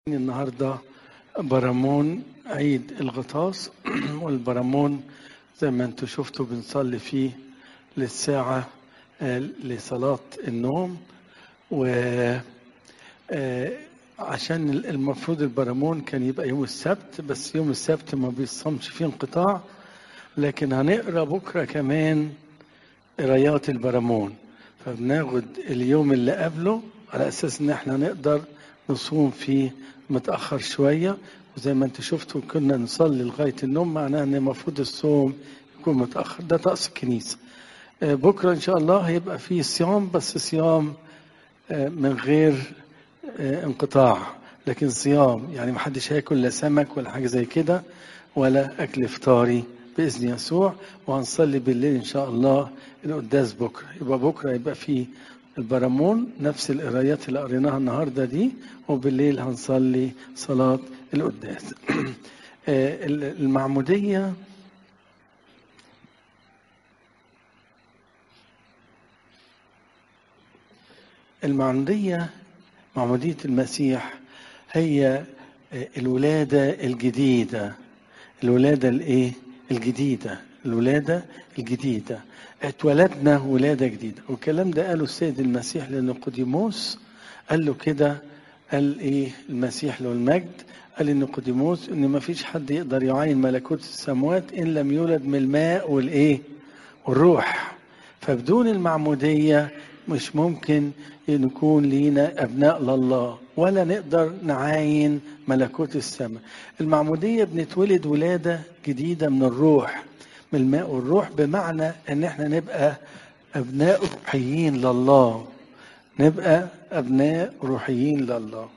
النهارده برامون عيد الغطاس والبرامون زي ما انتم شفتوا بنصلي فيه للساعة آه، لصلاة النوم و آه، عشان المفروض البرامون كان يبقى يوم السبت بس يوم السبت ما بيصمش فيه انقطاع لكن هنقرا بكره كمان قرايات البرامون فبناخد اليوم اللي قبله على اساس ان احنا نقدر نصوم فيه متاخر شويه وزي ما انت شفتوا كنا نصلي لغايه النوم معناه ان المفروض الصوم يكون متاخر ده طقس الكنيسه آه، بكره ان شاء الله هيبقى فيه صيام بس صيام آه، من غير آه، انقطاع لكن صيام يعني محدش هياكل لا سمك ولا حاجه زي كده ولا اكل افطاري باذن يسوع وهنصلي بالليل ان شاء الله القداس بكره يبقى بكره يبقى فيه البرامون نفس القرايات اللي قريناها النهارده دي وبالليل هنصلي صلاه القداس آه، المعموديه المعموديه معموديه المسيح هي آه، الولاده الجديده الولاده الايه الجديده الولاده الجديده اتولدنا ولاده جديده والكلام ده قاله السيد المسيح لنيقوديموس قال له كده قال ايه المسيح له المجد قال لنيقوديموس ان ما فيش حد يقدر يعاين ملكوت السماوات ان لم يولد من الماء والايه والروح فبدون المعموديه مش ممكن نكون لينا ابناء لله ولا نقدر نعاين ملكوت السماء المعموديه بنتولد ولاده جديده من الروح من الماء والروح بمعنى ان احنا نبقى ابناء روحيين لله نبقى ابناء روحيين لله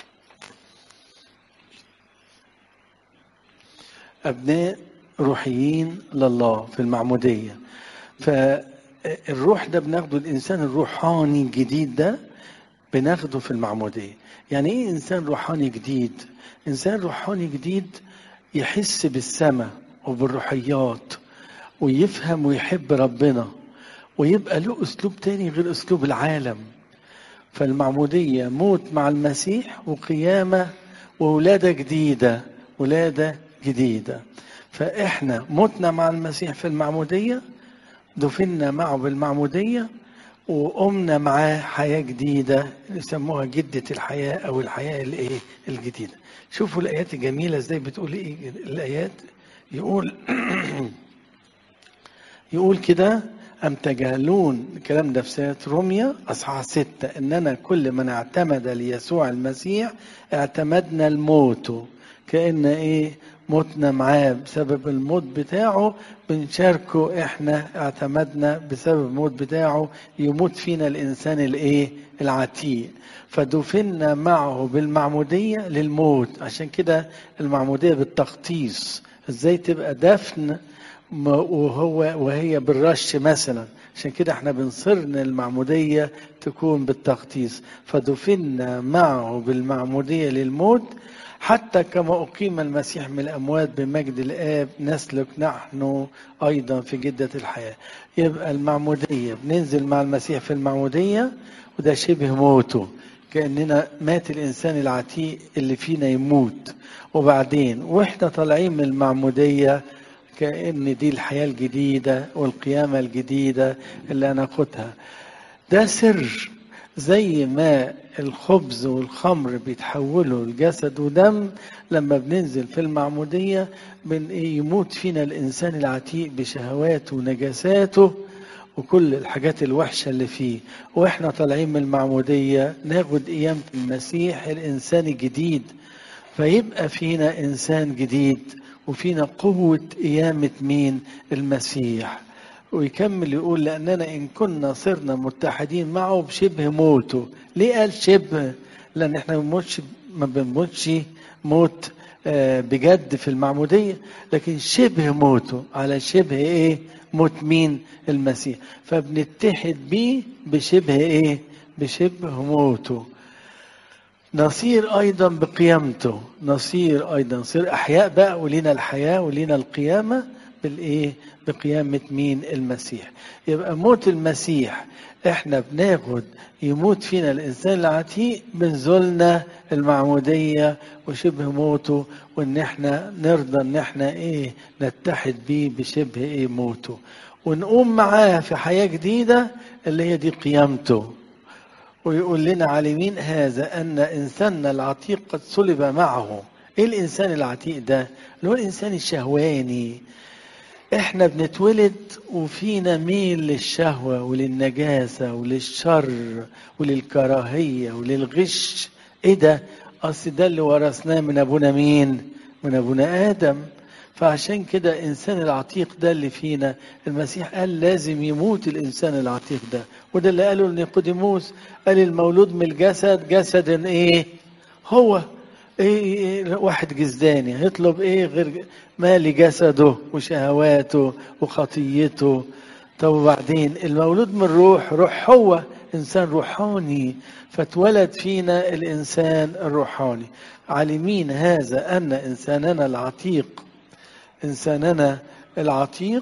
ابناء روحيين لله في المعموديه فالروح ده بناخده الانسان الروحاني الجديد ده بناخده في المعموديه يعني ايه انسان روحاني جديد انسان روحاني جديد يحس بالسماء وبالروحيات ويفهم ويحب ربنا ويبقى له اسلوب تاني غير اسلوب العالم فالمعموديه موت مع المسيح وقيامه وولاده جديده ولاده جديده فاحنا متنا مع المسيح في المعموديه دفنا معه بالمعموديه وقمنا معاه حياه جديده يسموها جده الحياه او الحياه الايه الجديده شوفوا الايات الجميله ازاي بتقول ايه الايات يقول يقول كده أم تجهلون الكلام ده في سورة روميا أصحاح ستة إننا كل من اعتمد ليسوع المسيح اعتمدنا الموت كأن إيه متنا معاه بسبب الموت بتاعه بنشاركه إحنا اعتمدنا بسبب الموت بتاعه يموت فينا الإنسان الإيه العتيق فدفنا معه بالمعمودية للموت عشان كده المعمودية بالتخطيص ازاي تبقى دفن وهو وهي بالرش مثلا عشان كده احنا بنصر ان المعموديه تكون بالتخطيص فدفنا معه بالمعموديه للموت حتى كما اقيم المسيح من الاموات بمجد الاب نسلك نحن ايضا في جده الحياه يبقى المعموديه بننزل مع المسيح في المعموديه وده شبه موته كاننا مات الانسان العتيق اللي فينا يموت وبعدين واحنا طالعين من المعموديه كأن دي الحياة الجديدة والقيامة الجديدة اللي هناخدها ده سر زي ما الخبز والخمر بيتحولوا لجسد ودم لما بننزل في المعمودية بن يموت فينا الإنسان العتيق بشهواته ونجاساته وكل الحاجات الوحشة اللي فيه وإحنا طالعين من المعمودية ناخد قيامة المسيح الإنسان الجديد فيبقى فينا إنسان جديد وفينا قوة قيامة مين المسيح ويكمل يقول لأننا إن كنا صرنا متحدين معه بشبه موته ليه قال شبه لأن إحنا بنموتش ما بنموتش موت آه، بجد في المعمودية لكن شبه موته على شبه إيه موت مين المسيح فبنتحد بيه بشبه إيه بشبه موته نصير ايضا بقيامته نصير ايضا نصير احياء بقى ولينا الحياه ولينا القيامه بالايه بقيامة مين المسيح يبقى موت المسيح احنا بناخد يموت فينا الانسان العتيق بنزلنا المعمودية وشبه موته وان احنا نرضى ان احنا ايه نتحد بيه بشبه ايه موته ونقوم معاه في حياة جديدة اللي هي دي قيامته ويقول لنا على مين هذا أن إنساننا العتيق قد صلب معه إيه الإنسان العتيق ده اللي هو الإنسان الشهواني إحنا بنتولد وفينا ميل للشهوة وللنجاسة وللشر وللكراهية وللغش إيه ده أصل ده اللي ورثناه من أبونا مين من أبونا آدم فعشان كده الإنسان العتيق ده اللي فينا المسيح قال لازم يموت الإنسان العتيق ده وده اللي قاله لنيقوديموس قال المولود من الجسد جسد إيه هو إيه, إيه واحد جزداني هيطلب إيه غير مال جسده وشهواته وخطيته طب وبعدين المولود من روح روح هو إنسان روحاني فاتولد فينا الإنسان الروحاني عالمين هذا أن إنساننا العتيق إنساننا العتيق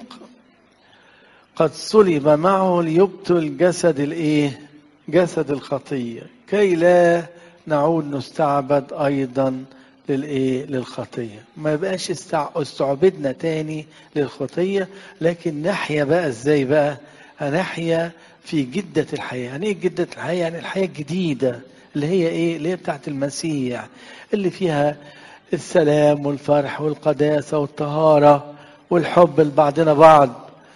قد صلب معه ليبطل جسد الإيه؟ جسد الخطية كي لا نعود نستعبد أيضا للإيه؟ للخطية ما يبقاش استع... استعبدنا تاني للخطية لكن نحيا بقى إزاي بقى نحيا في جدة الحياة يعني إيه جدة الحياة يعني الحياة الجديدة اللي هي إيه اللي هي بتاعت المسيح اللي فيها السلام والفرح والقداسة والطهارة والحب لبعضنا بعض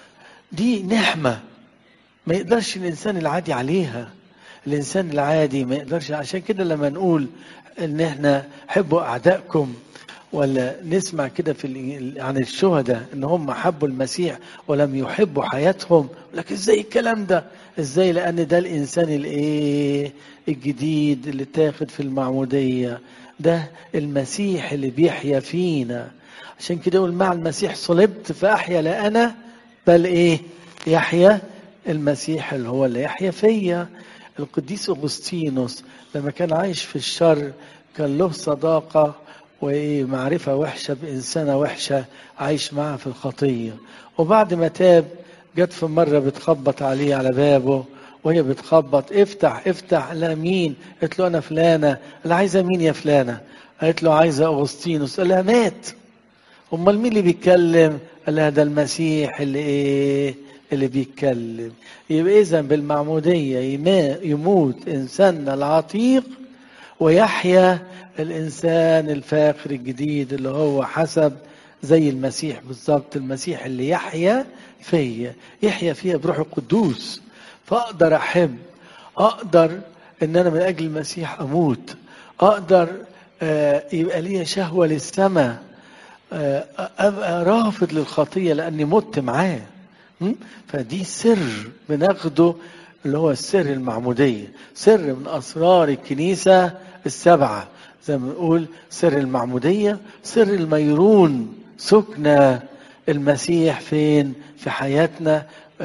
دي نعمة ما يقدرش الإنسان العادي عليها الإنسان العادي ما يقدرش عشان كده لما نقول إن إحنا حبوا أعدائكم ولا نسمع كده في عن الشهداء ان هم حبوا المسيح ولم يحبوا حياتهم لكن ازاي الكلام ده ازاي لان ده الانسان الايه الجديد اللي تاخد في المعموديه ده المسيح اللي بيحيا فينا عشان كده يقول مع المسيح صلبت فاحيا لا انا بل ايه يحيا المسيح اللي هو اللي يحيا فيا القديس اغسطينوس لما كان عايش في الشر كان له صداقه ومعرفة وحشة بإنسانة وحشة عايش معها في الخطية وبعد ما تاب جت في مرة بتخبط عليه على بابه وهي بتخبط افتح افتح لا مين قالت له أنا فلانة قال عايزة مين يا فلانة قالت له عايزة أغسطينوس قال لها مات أمال مين اللي بيتكلم قال لها ده المسيح اللي إيه اللي بيتكلم يبقى إذا بالمعمودية يموت إنساننا العتيق ويحيا الإنسان الفاخر الجديد اللي هو حسب زي المسيح بالظبط المسيح اللي يحيا فيا يحيا فيا بروح القدوس فأقدر أحب أقدر إن أنا من أجل المسيح أموت أقدر آه يبقى لي شهوة للسماء آه أبقى رافض للخطية لأني مت معاه فدي سر بناخده اللي هو السر المعمودية سر من أسرار الكنيسة السبعة زي ما بنقول سر المعمودية سر الميرون سكنى المسيح فين في حياتنا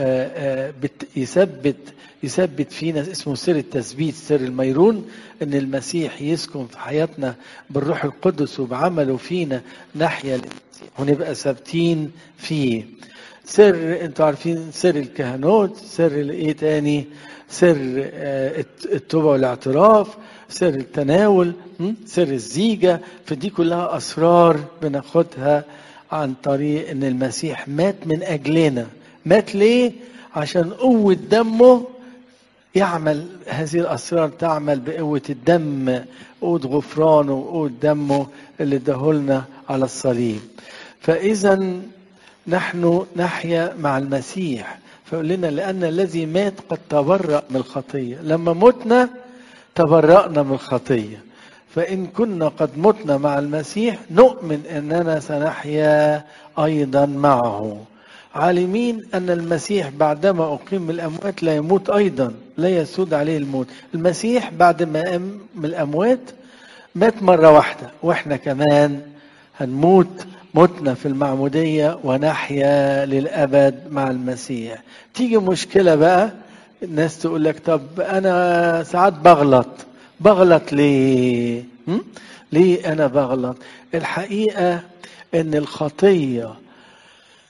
يثبت يثبت فينا اسمه سر التثبيت سر الميرون ان المسيح يسكن في حياتنا بالروح القدس وبعمله فينا نحيا المسيح ونبقى ثابتين فيه سر انتوا عارفين سر الكهنوت سر الايه تاني سر التوبه والاعتراف سر التناول سر الزيجه فدي كلها اسرار بناخدها عن طريق ان المسيح مات من اجلنا مات ليه عشان قوه دمه يعمل هذه الاسرار تعمل بقوه الدم قوه غفرانه وقوه دمه اللي اداهولنا على الصليب فاذا نحن نحيا مع المسيح فيقول لنا لأن الذي مات قد تبرأ من الخطية لما متنا تبرأنا من الخطية فإن كنا قد متنا مع المسيح نؤمن أننا سنحيا أيضا معه عالمين أن المسيح بعدما أقيم من الأموات لا يموت أيضا لا يسود عليه الموت المسيح بعد ما قام من الأموات مات مرة واحدة وإحنا كمان هنموت متنا في المعمودية ونحيا للأبد مع المسيح تيجي مشكلة بقى الناس تقول لك طب أنا ساعات بغلط بغلط ليه م? ليه أنا بغلط الحقيقة أن الخطية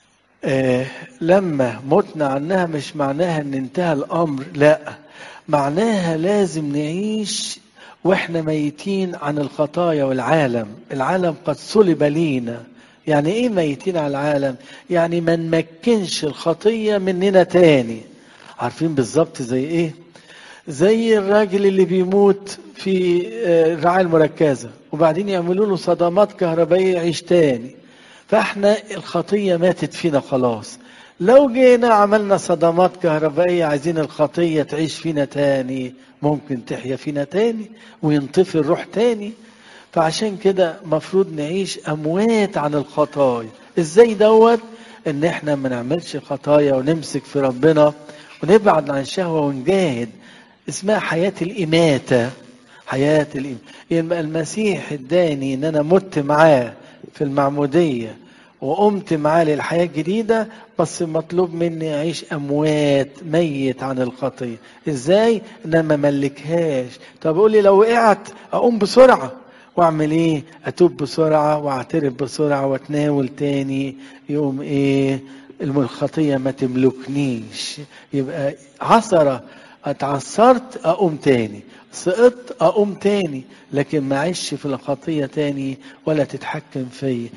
آه لما متنا عنها مش معناها ان انتهى الامر لا معناها لازم نعيش واحنا ميتين عن الخطايا والعالم العالم قد صلب لينا يعني ايه ميتين على العالم يعني ما نمكنش الخطيه مننا تاني عارفين بالظبط زي ايه زي الراجل اللي بيموت في الرعايه المركزه وبعدين يعملوا له صدمات كهربائيه يعيش تاني فاحنا الخطيه ماتت فينا خلاص لو جينا عملنا صدمات كهربائيه عايزين الخطيه تعيش فينا تاني ممكن تحيا فينا تاني وينطفي الروح تاني فعشان كده مفروض نعيش اموات عن الخطايا ازاي دوت ان احنا ما نعملش خطايا ونمسك في ربنا ونبعد عن الشهوه ونجاهد اسمها حياه الاماته حياه الإماتة. يبقى المسيح اداني ان انا مت معاه في المعموديه وقمت معاه للحياه الجديده بس مطلوب مني اعيش اموات ميت عن الخطيه ازاي ان انا ما ملكهاش طب قول لي لو وقعت اقوم بسرعه واعمل ايه اتوب بسرعه واعترف بسرعه واتناول تاني يقوم ايه الخطيه ما تملكنيش يبقى عثره اتعثرت اقوم تاني سقطت اقوم تاني لكن ما اعيش في الخطيه تاني ولا تتحكم فيا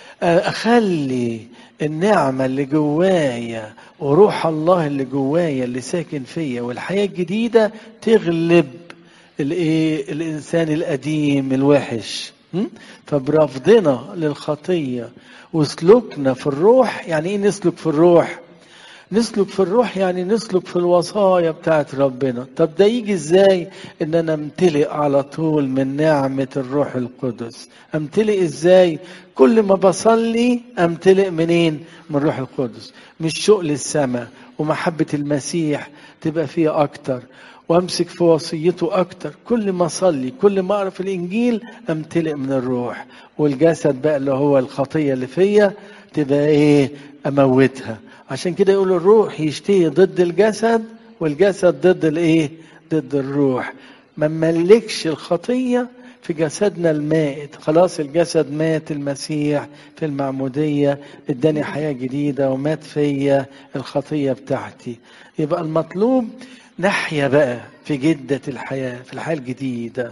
اخلي النعمه اللي جوايا وروح الله اللي جوايا اللي ساكن فيا والحياه الجديده تغلب الايه الانسان القديم الوحش فبرفضنا للخطيه وسلوكنا في الروح يعني ايه نسلك في الروح نسلك في الروح يعني نسلك في الوصايا بتاعت ربنا طب ده يجي ازاي ان انا امتلئ على طول من نعمة الروح القدس امتلئ ازاي كل ما بصلي امتلئ منين من الروح القدس مش شوق للسماء ومحبة المسيح تبقى فيها اكتر وامسك في وصيته اكتر كل ما اصلي كل ما اقرا في الانجيل امتلئ من الروح والجسد بقى اللي هو الخطيه اللي فيا تبقى ايه اموتها عشان كده يقول الروح يشتهي ضد الجسد والجسد ضد الايه ضد الروح ما نملكش الخطيه في جسدنا المائت خلاص الجسد مات المسيح في المعمودية اداني حياة جديدة ومات فيا الخطية بتاعتي يبقى المطلوب نحيا بقى في جدة الحياة في الحياة الجديدة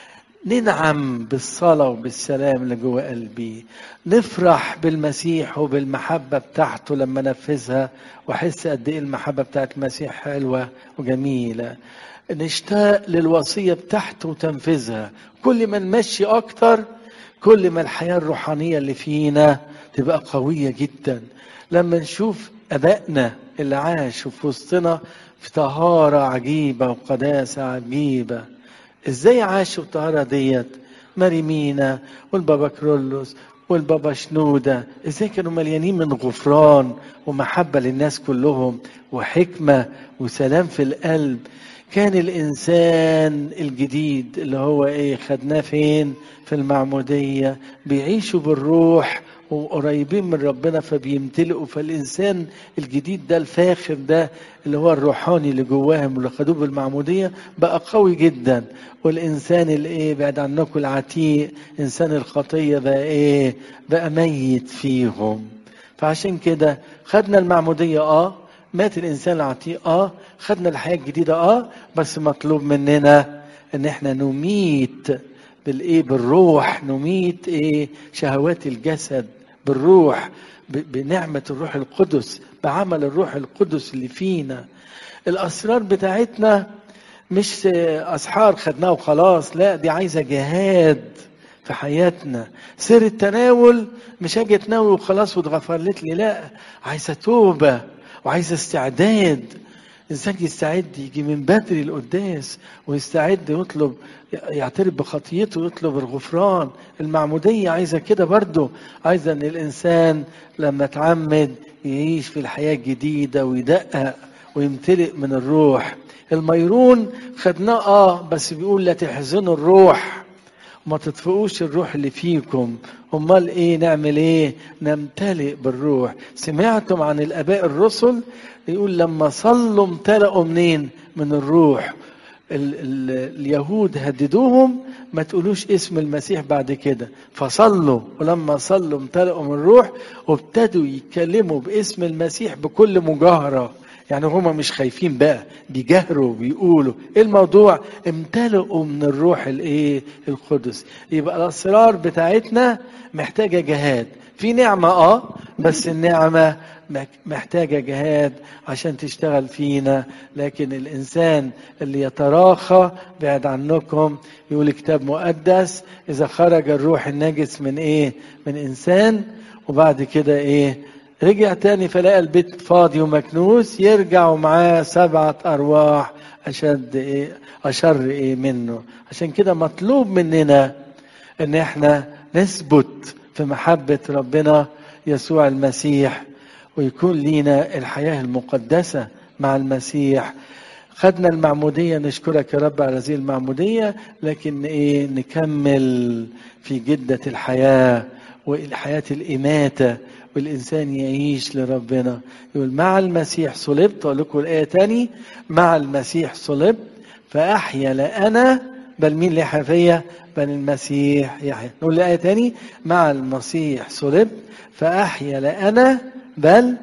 ننعم بالصلاة وبالسلام اللي جوه قلبي نفرح بالمسيح وبالمحبة بتاعته لما نفذها واحس قد ايه المحبة بتاعت المسيح حلوة وجميلة نشتاق للوصية بتاعته وتنفيذها كل ما نمشي أكتر كل ما الحياة الروحانية اللي فينا تبقى قوية جدا لما نشوف أبائنا اللي عاشوا في وسطنا في طهارة عجيبة وقداسة عجيبة ازاي عاشوا الطهارة ديت مريمينا والبابا كرولوس والبابا شنودة ازاي كانوا مليانين من غفران ومحبة للناس كلهم وحكمة وسلام في القلب كان الإنسان الجديد اللي هو إيه خدناه فين في المعمودية بيعيشوا بالروح وقريبين من ربنا فبيمتلئوا فالإنسان الجديد ده الفاخر ده اللي هو الروحاني اللي جواهم اللي خدوه بالمعمودية بقى قوي جدا والإنسان اللي إيه بعد عنكم العتيق إنسان الخطية بقى إيه بقى ميت فيهم فعشان كده خدنا المعمودية آه مات الانسان العتيق اه خدنا الحياه الجديده اه بس مطلوب مننا ان احنا نميت بالايه بالروح نميت ايه شهوات الجسد بالروح بنعمه الروح القدس بعمل الروح القدس اللي فينا الاسرار بتاعتنا مش اسحار خدناها وخلاص لا دي عايزه جهاد في حياتنا سر التناول مش اجي اتناول وخلاص واتغفرت لي لا عايزه توبه وعايز استعداد الانسان يستعد يجي من بدري القداس ويستعد يطلب يعترف بخطيته ويطلب الغفران المعموديه عايزه كده برضه عايزه ان الانسان لما اتعمد يعيش في الحياه الجديده ويدقق ويمتلئ من الروح الميرون خدناه اه بس بيقول لا تحزنوا الروح ما تطفئوش الروح اللي فيكم امال ايه نعمل ايه نمتلئ بالروح سمعتم عن الاباء الرسل يقول لما صلوا امتلأوا منين من الروح ال ال اليهود هددوهم ما تقولوش اسم المسيح بعد كده فصلوا ولما صلوا امتلئوا من الروح وابتدوا يتكلموا باسم المسيح بكل مجاهرة يعني هما مش خايفين بقى بيجاهروا وبيقولوا ايه الموضوع امتلئوا من الروح الايه القدس يبقى الاسرار بتاعتنا محتاجه جهاد في نعمه اه بس النعمه محتاجه جهاد عشان تشتغل فينا لكن الانسان اللي يتراخى بعد عنكم يقول كتاب مقدس اذا خرج الروح النجس من ايه من انسان وبعد كده ايه رجع تاني فلقى البيت فاضي ومكنوس يرجع ومعاه سبعة أرواح أشد إيه أشر إيه منه عشان كده مطلوب مننا إن إحنا نثبت في محبة ربنا يسوع المسيح ويكون لينا الحياة المقدسة مع المسيح خدنا المعمودية نشكرك يا رب على هذه المعمودية لكن إيه نكمل في جدة الحياة والحياة الإماتة والإنسان يعيش لربنا يقول مع المسيح صلبت أقول لكم الآية تاني مع المسيح صلبت فأحيا لا أنا بل مين اللي فيا بل المسيح يحيا نقول الآية تاني مع المسيح صلبت فأحيا لا أنا بل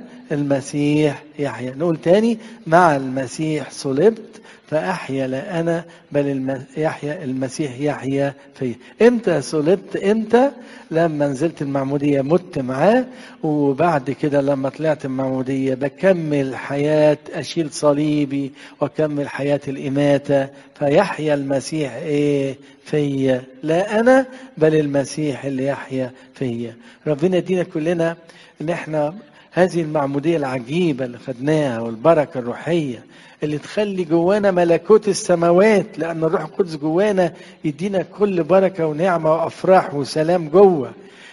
المسيح يحيا نقول تاني مع المسيح صلبت فأحيا لا أنا بل الم... يحيا المسيح يحيا فيا إمتى صلبت إمتى لما نزلت المعمودية مت معاه وبعد كده لما طلعت المعمودية بكمل حياة أشيل صليبي وأكمل حياة الإماتة فيحيا المسيح إيه فيا لا أنا بل المسيح اللي يحيا فيا ربنا يدينا كلنا إن إحنا هذه المعمودية العجيبة اللي خدناها والبركة الروحية اللي تخلي جوانا ملكوت السماوات لأن الروح القدس جوانا يدينا كل بركة ونعمة وأفراح وسلام جوه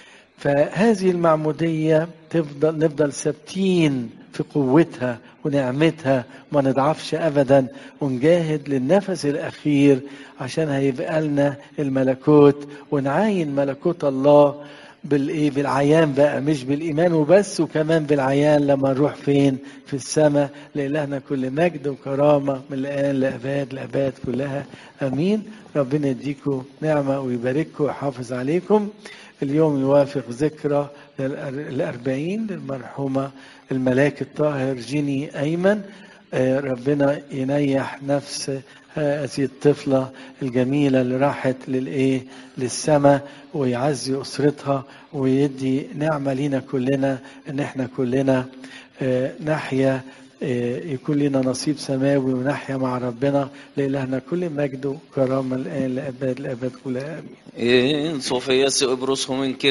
فهذه المعمودية تفضل نفضل ثابتين في قوتها ونعمتها ما نضعفش أبدا ونجاهد للنفس الأخير عشان هيبقى لنا الملكوت ونعاين ملكوت الله بالايه بالعيان بقى مش بالايمان وبس وكمان بالعيان لما نروح فين في السماء لالهنا كل مجد وكرامه من الان لاباد لاباد كلها امين ربنا يديكم نعمه ويبارككم ويحافظ عليكم اليوم يوافق ذكرى الأربعين للمرحومة الملاك الطاهر جيني أيمن ربنا ينيح نفس هذه الطفلة الجميلة اللي راحت للإيه للسماء ويعزي أسرتها ويدي نعمة لينا كلنا إن إحنا كلنا نحيا يكون لنا نصيب سماوي ونحيا مع ربنا لإلهنا كل مجد وكرامة الآن لأبد الأبد كلها آمين. إن صوفيا سأبرصهم من